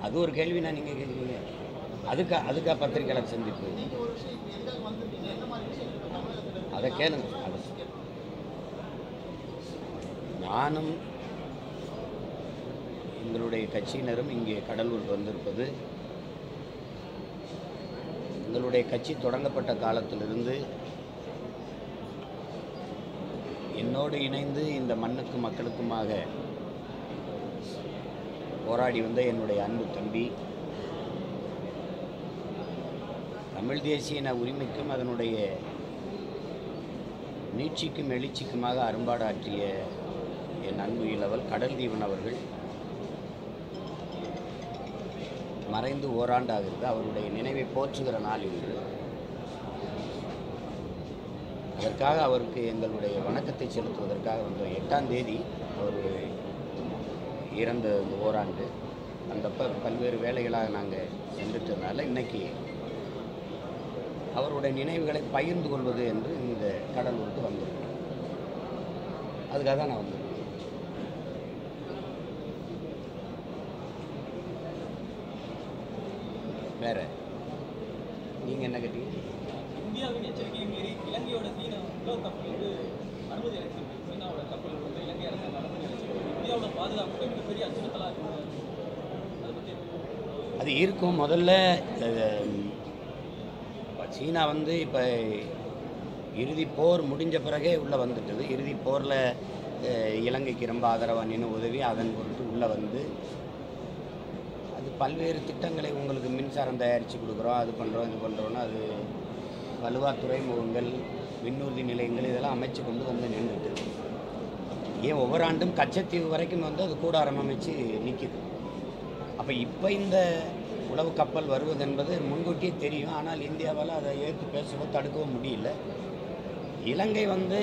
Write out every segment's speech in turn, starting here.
அது ஒரு கேள்வி நான் நீங்கள் கேட்குறீங்க அதுக்கா அதுக்கா பத்திரிக்கையாளர் சந்திப்பு அதை கேளுங்க அதை நானும் எங்களுடைய கட்சியினரும் இங்கே கடலூர் வந்திருப்பது எங்களுடைய கட்சி தொடங்கப்பட்ட காலத்திலிருந்து என்னோடு இணைந்து இந்த மண்ணுக்கும் மக்களுக்குமாக போராடி வந்த என்னுடைய அன்பு தம்பி தமிழ் தேசியன உரிமைக்கும் அதனுடைய நீட்சிக்கும் எழுச்சிக்குமாக அரும்பாடாற்றிய என் அன்பு இளவல் கடல் தீவன் அவர்கள் மறைந்து ஓராண்டாகிறது அவருடைய நினைவை போற்றுகிற நாள் இன்று அதற்காக அவருக்கு எங்களுடைய வணக்கத்தை செலுத்துவதற்காக வந்தோம் எட்டாம் தேதி அவர் இறந்த இந்த ஓராண்டு அந்தப்ப பல்வேறு வேலைகளாக நாங்கள் சென்றுட்டதுனால இன்னைக்கு அவருடைய நினைவுகளை பகிர்ந்து கொள்வது என்று இந்த கடலூருக்கு வந்திருக்கோம் அதுக்காக தான் நான் வந்திருக்கேன் வேற நீங்கள் என்ன கேட்டீங்க இந்தியாவின் எச்சரிக்கையை மீறி இலங்கையோட சீனா உளவு கப்பல் வந்து அனுமதி அளிச்சிருக்கு சீனாவோட கப்பல் வந்து இலங்கை அரசாங்கம் அனுமதி அளிச்சிருக்கு இந்தியாவோட பாதுகாப்புக்கு மிகப்பெரிய அச்சுறுத்தலாக இருக்குது அதை பற்றி அது இருக்கும் முதல்ல அஹ், இப்ப சீனா வந்து இப்போ இறுதி போர் முடிஞ்ச பிறகே உள்ளே வந்துட்டது இறுதி போரில் இலங்கைக்கு ரொம்ப ஆதரவாக நின்று உதவி அதன் பொருட்டு உள்ளே வந்து அது பல்வேறு திட்டங்களை உங்களுக்கு மின்சாரம் தயாரித்து கொடுக்குறோம் அது பண்ணுறோம் இது பண்ணுறோன்னு அது வலுவா துறைமுகங்கள் விண்ணூர்தி நிலையங்கள் இதெல்லாம் அமைச்சு கொண்டு வந்து நின்றுட்டு ஏன் ஒவ்வொரு ஆண்டும் கச்சத்தீவு வரைக்கும் வந்து அது கூடாரம் அமைச்சு நிற்கிது அப்போ இப்போ இந்த உளவு கப்பல் வருவது என்பது முன்கூட்டியே தெரியும் ஆனால் இந்தியாவால் அதை ஏற்று பேசவோ தடுக்கவோ முடியல இலங்கை வந்து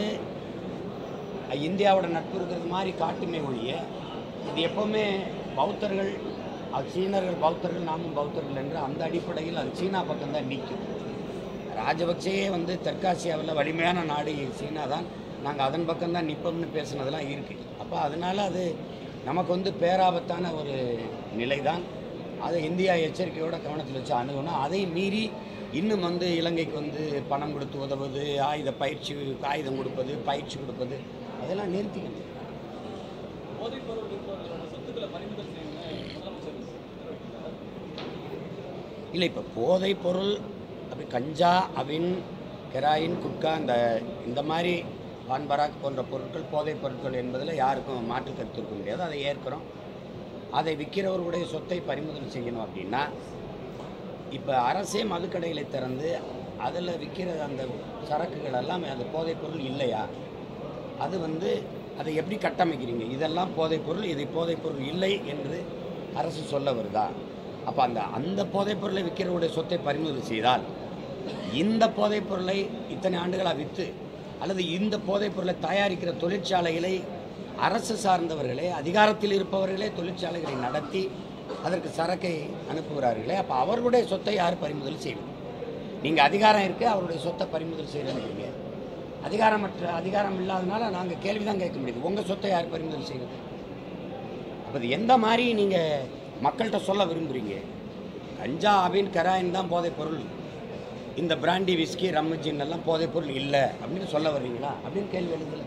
அஹ், இந்தியாவோட நட்பு இருக்கிறது மாதிரி காட்டுமே ஒழிய இது எப்போவுமே பௌத்தர்கள் அது சீனர்கள் பௌத்தர்கள் நாமும் பௌத்தர்கள் என்று அந்த அடிப்படையில் அது சீனா பக்கம்தான் நிற்கும் ராஜபக்சேயே வந்து தெற்காசியாவில் வலிமையான நாடு சீனா தான் நாங்கள் அதன் பக்கம்தான் நிற்போம்னு பேசுனதெல்லாம் இருக்குது அப்போ அதனால் அது நமக்கு வந்து பேராபத்தான ஒரு நிலை தான் அதை இந்தியா எச்சரிக்கையோட கவனத்தில் வச்சு அணுகணும் அதை மீறி இன்னும் வந்து இலங்கைக்கு வந்து பணம் கொடுத்து உதவுவது ஆயுத பயிற்சி ஆயுதம் கொடுப்பது பயிற்சி கொடுப்பது அதெல்லாம் நிறுத்திக்கணும் போதைப் பொருள் விற்பவர்களோட சொத்துக்களை பறிமுதல் செய்யணும்னு முதலமைச்சர் உத்தரவிட்டிருக்காரு. இல்லை இப்போ போதைப் பொருள் அப்படி கஞ்சா அவின் கெராயின் குட்கா இந்த இந்த மாதிரி பான் பராக் போன்ற பொருட்கள் போதைப் பொருட்கள் என்பதில் யாருக்கும் மாற்று கருத்து இருக்க முடியாது அதை ஏற்கிறோம் அதை விற்கிறவர்களுடைய சொத்தை பறிமுதல் செய்யணும் அப்படின்னா இப்போ அரசே மதுக்கடைகளை திறந்து அதில் விற்கிற அந்த சரக்குகள் எல்லாம் அந்த போதைப் பொருள் இல்லையா அது வந்து அதை எப்படி கட்டமைக்கிறீங்க இதெல்லாம் போதைப் பொருள் இது போதைப் பொருள் இல்லை என்று அரசு சொல்ல வருதா அப்போ அந்த அந்த போதைப் பொருளை விற்கிறவருடைய சொத்தை பறிமுதல் செய்தால் இந்த போதைப் பொருளை இத்தனை ஆண்டுகளாக விற்று அல்லது இந்த போதைப் பொருளை தயாரிக்கிற தொழிற்சாலைகளை அரசு சார்ந்தவர்களே அதிகாரத்தில் இருப்பவர்களே தொழிற்சாலைகளை நடத்தி அதற்கு சரக்கை அனுப்புகிறார்களே அப்போ அவர்களுடைய சொத்தை யார் பறிமுதல் செய்வது நீங்கள் அதிகாரம் இருக்கு அவருடைய சொத்தை பறிமுதல் செய்கிறீங்க அதிகாரமற்ற அதிகாரம் இல்லாதனால நாங்கள் கேள்வி தான் கேட்க முடியுது உங்கள் சொத்தை யார் பறிமுதல் செய்வது அப்போ இது எந்த மாதிரி நீங்கள் மக்கள்கிட்ட சொல்ல விரும்புகிறீங்க கஞ்சா அபின் கராயின் தான் போதைப் பொருள் இந்த பிராண்டி விஸ்கி ரம்மு ஜின் எல்லாம் போதைப் பொருள் இல்லை அப்படின்னு சொல்ல வர்றீங்களா அப்படின்னு கேள்வி எழுதல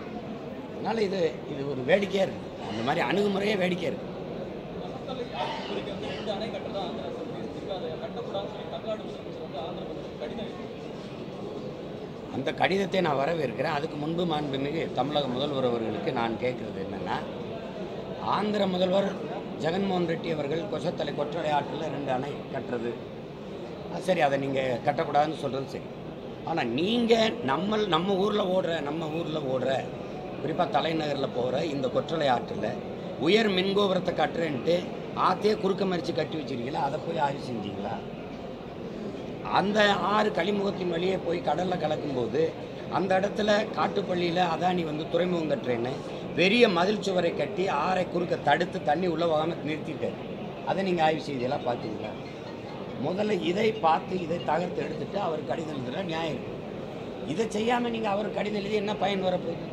அதனால் இது இது ஒரு வேடிக்கையாக இருக்குது அந்த மாதிரி அணுகுமுறையே வேடிக்கையாக இருக்குது மக்களை குறிக்க வந்து ரெண்டு அணை கட்டுறதா ஆந்திர அரசு பேசியிருக்கு அதை கட்டக்கூடாதுன்னு சொல்லி தமிழ்நாடு முதலமைச்சர் வந்து ஆந்திர முதலமைச்சர் கடிதம் எழுதியிருக்காரு. அந்த கடிதத்தை நான் வரவேற்கிறேன் அதுக்கு முன்பு மாண்புமிகு தமிழக முதல்வர் அவர்களுக்கு நான் கேட்குறது என்னென்னா ஆந்திர முதல்வர் ஜெகன்மோகன் ரெட்டி அவர்கள் கொசத்தலை கொற்றடை ஆற்றில் ரெண்டு அணை கட்டுறது அது சரி அதை நீங்கள் கட்டக்கூடாதுன்னு சொல்கிறது சரி ஆனால் நீங்கள் நம்ம நம்ம ஊரில் ஓடுற நம்ம ஊரில் ஓடுற குறிப்பாக தலைநகரில் போகிற இந்த கொற்றலை ஆற்றில் உயர் மின்கோபுரத்தை கட்டுறேன்ட்டு ஆத்தையே குறுக்க மறித்து கட்டி வச்சிருக்கீங்களா அதை போய் ஆய்வு செஞ்சீங்களா அந்த ஆறு கழிமுகத்தின் வழியே போய் கடலில் கலக்கும்போது அந்த இடத்துல காட்டுப்பள்ளியில் அதானி வந்து துறைமுகம் கட்டுறேன்னு பெரிய மதில் சுவரை கட்டி ஆறை குறுக்க தடுத்து தண்ணி உள்ள போகாமல் நிறுத்திட்டாரு அதை நீங்கள் ஆய்வு செய்தியெல்லாம் பார்த்தீங்களா முதல்ல இதை பார்த்து இதை தகர்த்து எடுத்துட்டு அவர் கடிதம் எழுதுற நியாயம் இருக்கு. இதை செய்யாமல் நீங்கள் அவர் கடிதம் எழுதி என்ன பயன் வரப்போகுது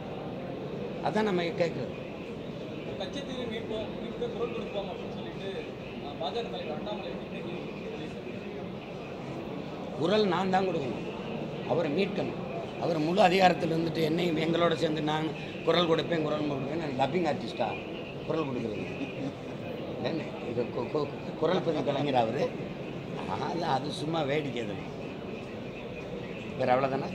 அதான் நம்ம கேட்குறது கச்சத்தீவை மீட்போம் மீட்க குரல் கொடுப்போம் அப்படின்னு சொல்லிட்டு பாஜக தலைவர் அண்ணாமலை வந்து இன்னைக்கு குரல் நான் தான் கொடுக்கணும் அவரை மீட்கணும் அவர் முழு அதிகாரத்தில் இருந்துட்டு என்னையும் எங்களோட சேர்ந்து நான் குரல் கொடுப்பேன் குரல் கொடுப்பேன் டப்பிங் ஆர்டிஸ்டா குரல் கொடுக்குறது என்ன இது கு- கு- குரல் பதிவு கலைஞர் அவர் அது அது சும்மா வேடிக்கை அது வேறு அவ்வளோதானே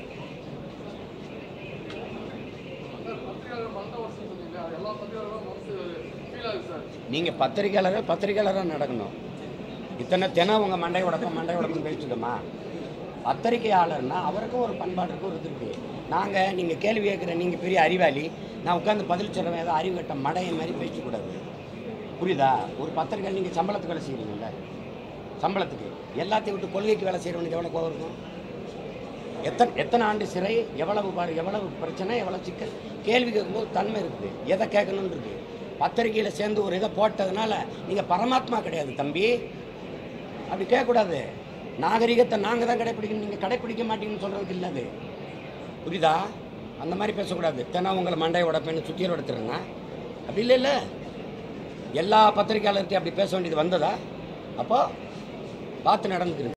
பத்திரிகையாளர் மரண வருஷம் சொன்னீங்க அது எல்லா பத்திரிகையாளரும் மனசு ஃபீல் ஆகுது சார் நீங்கள் பத்திரிக்கையாளர்கள் பத்திரிக்கையாளராக நடக்கணும் இத்தனை தினம் உங்கள் மண்டை உடப்பம் மண்டை உடப்பம் பேசிட்டோமா பத்திரிக்கையாளர்னா அவருக்கும் ஒரு பண்பாடு இருக்கு ஒரு இது இருக்கு நாங்கள் நீங்கள் கேள்வி கேட்குற நீங்கள் பெரிய அறிவாளி நான் உட்காந்து பதில் சொல்கிறேன் ஏதோ அறிவு கட்ட மடைய மாதிரி பேசக்கூடாது புரியுதா ஒரு பத்திரிக்கை நீங்கள் சம்பளத்துக்கு வேலை செய்கிறீங்கல்ல சம்பளத்துக்கு எல்லாத்தையும் விட்டு கொள்கைக்கு வேலை செய்கிறவனுக்கு எவ்வளோ கோவம் இருக்கும் எத்தனை எத்தனை ஆண்டு சிறை எவ்வளவு பாரு எவ்வளவு பிரச்சனை எவ்வளவு சிக்கல் கேள்வி கேட்கும்போது தன்மை இருக்குது எதை கேட்கணும்னு இருக்கு பத்திரிக்கையில் சேர்ந்து ஒரு இதை போட்டதுனால நீங்கள் பரமாத்மா கிடையாது தம்பி அப்படி கேட்கக்கூடாது நாகரிகத்தை நாங்கள் தான் கடைப்பிடிக்கணும் நீங்கள் கடைப்பிடிக்க மாட்டீங்கன்னு சொல்கிறதுக்கு இல்லை அது புரியுதா அந்த மாதிரி பேசக்கூடாது தினம் உங்களை மண்டையை உடப்பேன்னு சுத்தியல் எடுத்துருங்க அப்படி இல்லை இல்லை எல்லா பத்திரிக்கையாளர்கிட்டையும் அப்படி பேச வேண்டியது வந்ததா அப்போ பார்த்து நடந்துக்கிறேன்